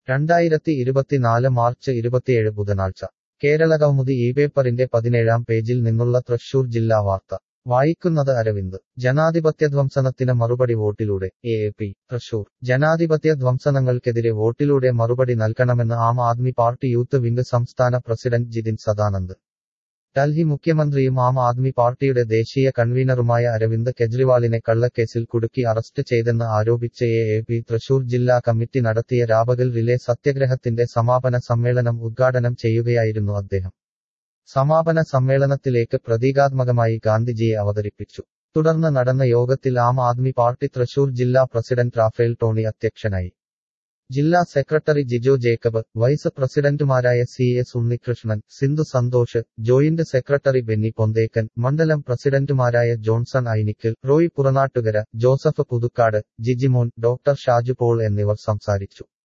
രണ്ടായിരത്തി ഇരുപത്തിനാല് മാർച്ച് ഇരുപത്തിയേഴ് ബുധനാഴ്ച കേരള കൗമുദി ഈ പേപ്പറിന്റെ പതിനേഴാം പേജിൽ നിന്നുള്ള തൃശൂർ ജില്ലാ വാർത്ത വായിക്കുന്നത് അരവിന്ദ് ജനാധിപത്യധ്വംസനത്തിന് മറുപടി വോട്ടിലൂടെ എ എ പി തൃശൂർ ജനാധിപത്യ ധ്വംസനങ്ങൾക്കെതിരെ വോട്ടിലൂടെ മറുപടി നൽകണമെന്ന് Aam Aadmi party youth wing സംസ്ഥാന പ്രസിഡന്റ് ജിതിൻ സദാനന്ദ് ഡൽഹി മുഖ്യമന്ത്രിയും ആം ആദ്മി പാർട്ടിയുടെ ദേശീയ കൺവീനറുമായ അരവിന്ദ് കെജ്രിവാളിനെ കള്ളക്കേസിൽ കുടുക്കി അറസ്റ്റ് ചെയ്തെന്ന് ആരോപിച്ച് എ എ പി തൃശൂർ ജില്ലാ കമ്മിറ്റി നടത്തിയ രാപകൽ റിലേ സത്യഗ്രഹത്തിന്റെ സമാപന സമ്മേളനം ഉദ്ഘാടനം ചെയ്യുകയായിരുന്നു അദ്ദേഹം സമാപന സമ്മേളനത്തിലേക്ക് പ്രതീകാത്മകമായി ഗാന്ധിജിയെ അവതരിപ്പിച്ചു തുടർന്ന് നടന്ന യോഗത്തിൽ ആം ആദ്മി പാർട്ടി തൃശൂർ ജില്ലാ പ്രസിഡന്റ് റാഫേൽ ടോണി അധ്യക്ഷനായി ജില്ലാ സെക്രട്ടറി ജിജോ ജേക്കബ് വൈസ് പ്രസിഡന്റുമാരായ C S Unnikrishnan Sindhu Santhosh joint secretary Benny Ponthekkan മണ്ഡലം പ്രസിഡന്റുമാരായ ജോൺസൺ ഐനിക്കൽ റോയ് പുറനാട്ടുകര ജോസഫ് പുതുക്കാട് ജിജിമോൻ ഡോക്ടർ ഷാജു പോൾ എന്നിവർ സംസാരിച്ചു